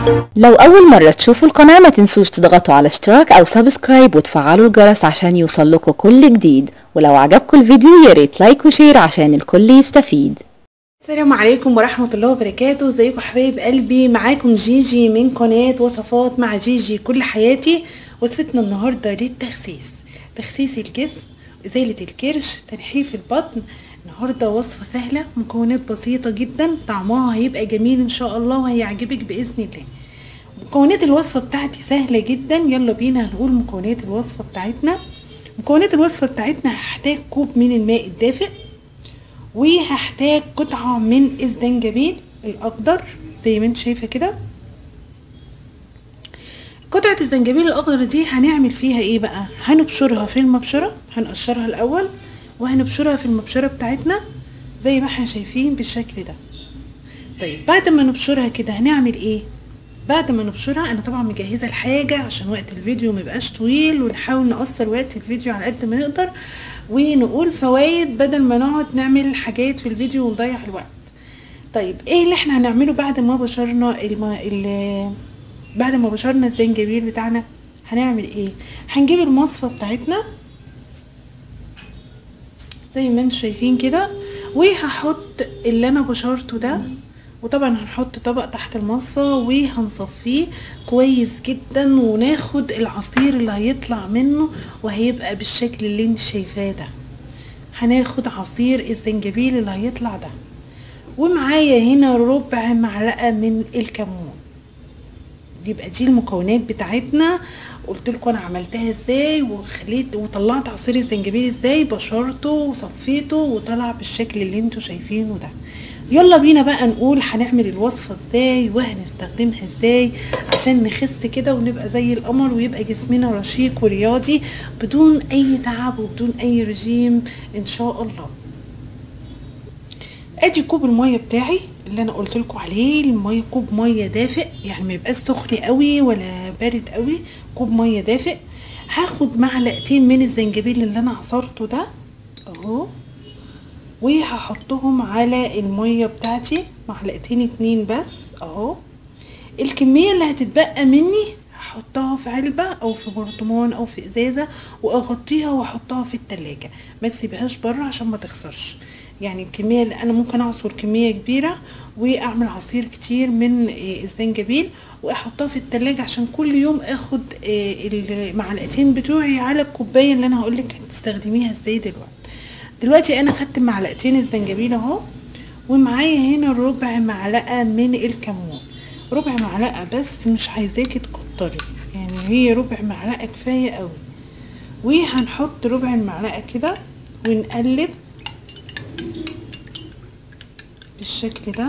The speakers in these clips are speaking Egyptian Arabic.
لو أول مرة تشوفوا القناة ما تنسوش تضغطوا على اشتراك أو سبسكرايب وتفعلوا الجرس عشان يوصلكوا كل جديد ولو عجبكم الفيديو ياريت لايك وشير عشان الكل يستفيد السلام عليكم ورحمة الله وبركاته ازيكم حبايب قلبي معاكم جيجي من قناة وصفات مع جيجي كل حياتي وصفتنا النهاردة للتخسيس تخسيس الجسم إزالة الكرش تنحيف البطن النهاردة وصفة سهلة مكونات بسيطة جدا طعمها هيبقى جميل ان شاء الله وهيعجبك بإذن الله مكونات الوصفة بتاعتي سهلة جدا يلا بينا هنقول مكونات الوصفة بتاعتنا مكونات الوصفة بتاعتنا هحتاج كوب من الماء الدافئ وهحتاج قطعة من الزنجبيل الأخضر زي ما انت شايفة كده قطعة الزنجبيل الأخضر دي هنعمل فيها ايه بقى هنبشرها في المبشرة هنقشرها الأول وهنبشرها في المبشرة بتاعتنا زي ما احنا شايفين بالشكل ده طيب بعد ما نبشرها كده هنعمل ايه بعد ما نبشرها انا طبعا مجهزه الحاجه عشان وقت الفيديو ميبقاش طويل ونحاول نقصر وقت الفيديو على قد ما نقدر ونقول فوائد بدل ما نقعد نعمل حاجات في الفيديو ونضيع الوقت طيب ايه اللي احنا هنعمله بعد ما بشرنا الم... ال... بعد ما بشرنا الزنجبيل بتاعنا هنعمل ايه هنجيب المصفى بتاعتنا زي ما انتم شايفين كده وهحط اللي انا بشرته ده وطبعا هنحط طبق تحت المصفى وهنصفيه كويس جدا وناخد العصير اللي هيطلع منه وهيبقى بالشكل اللي انت شايفاه ده هناخد عصير الزنجبيل اللي هيطلع ده ومعايا هنا ربع معلقة من الكمون يبقى دي المكونات بتاعتنا قلت لكم انا عملتها ازاي وخليت وطلعت عصير الزنجبيل ازاي بشرته وصفيته وطلع بالشكل اللي انتوا شايفينه ده يلا بينا بقى نقول هنعمل الوصفة ازاي وهنستخدمها ازاي عشان نخس كده ونبقى زي القمر ويبقى جسمنا رشيق ورياضي بدون اي تعب وبدون اي رجيم ان شاء الله ادي كوب المية بتاعي اللي انا قلت لكم عليه المية كوب مية دافئ يعني ما يبقاش سخن قوي ولا بارد قوي كوب مية دافئ هاخد معلقتين من الزنجبيل اللي انا عصرته ده اهو وهحطهم على المية بتاعتي معلقتين اتنين بس اهو الكمية اللي هتتبقى مني هحطها في علبة او في برطمان او في ازازة واغطيها واحطها في التلاجة ما تسيبهاش بره عشان ما تخسرش يعني الكمية اللي انا ممكن اعصر كمية كبيرة واعمل عصير كتير من الزنجبيل واحطها في التلاجة عشان كل يوم اخد المعلقتين بتوعي على الكوباية اللي انا هقولك هتستخدميها ازاي دلوقتي دلوقتي انا خدت معلقتين الزنجبيل اهو ومعايا هنا ربع معلقة من الكمون ربع معلقة بس مش عايزاكي تكتري يعني هي ربع معلقة كفاية قوي وهنحط ربع المعلقة كده ونقلب بالشكل ده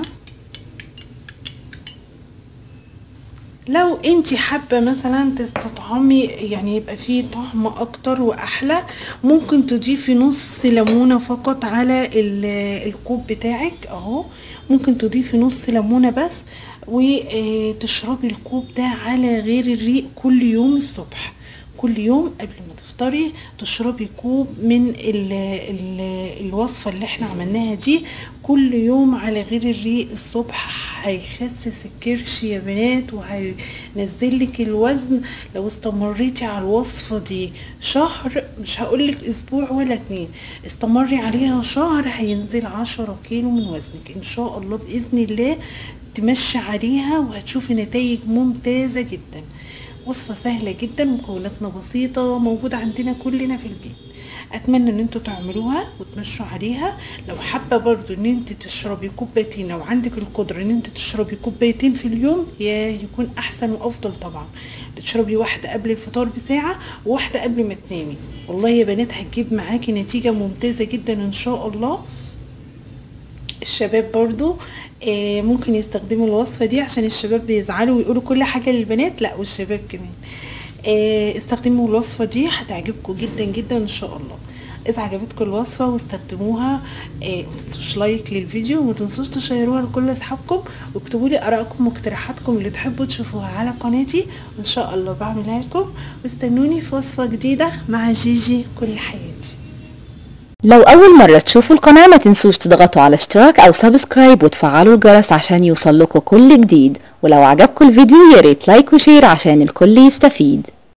لو انت حابة مثلا تستطعمي يعني يبقى فيه طعم اكتر واحلى ممكن تضيفي نص ليمونة فقط على الكوب بتاعك اهو ممكن تضيفي نص ليمونة بس وتشربي الكوب ده على غير الريق كل يوم الصبح كل يوم قبل ما تفطري تشربي كوب من ال ال الوصفة اللي احنا عملناها دي كل يوم على غير الريق الصبح هيخسس الكرش يا بنات وهينزلك الوزن لو استمريتي على الوصفة دي شهر مش هقولك اسبوع ولا اتنين استمري عليها شهر هينزل عشرة كيلو من وزنك ان شاء الله بإذن الله تمشي عليها وهتشوفي نتائج ممتازة جدا وصفة سهلة جدا مكوناتنا بسيطة موجودة عندنا كلنا في البيت اتمنى ان انتوا تعملوها وتمشوا عليها لو حابة برضو ان انت تشربي كوبايتين لو عندك القدرة ان انت تشربي كوبايتين في اليوم يا يكون احسن وافضل طبعا تشربي واحدة قبل الفطار بساعة وواحدة قبل ما تنامي والله يا بنات هتجيب معاكي نتيجة ممتازة جدا ان شاء الله الشباب برضو آه ممكن يستخدموا الوصفة دي عشان الشباب بيزعلوا ويقولوا كل حاجة للبنات لا والشباب كمان آه استخدموا الوصفة دي هتعجبكم جدا جدا ان شاء الله اذا عجبتكم الوصفة واستخدموها آه متنسوش لايك للفيديو ومتنسوش تشيروها لكل اصحابكم واكتبوا لي ارائكم واقتراحاتكم اللي تحبوا تشوفوها على قناتي وان شاء الله بعملها لكم واستنوني في وصفة جديدة مع جيجي كل حياتي لو أول مرة تشوفوا القناة ما تنسوش تضغطوا على اشتراك أو سبسكرايب وتفعلوا الجرس عشان يوصلكوا كل جديد ولو عجبكم الفيديو ياريت لايك وشير عشان الكل يستفيد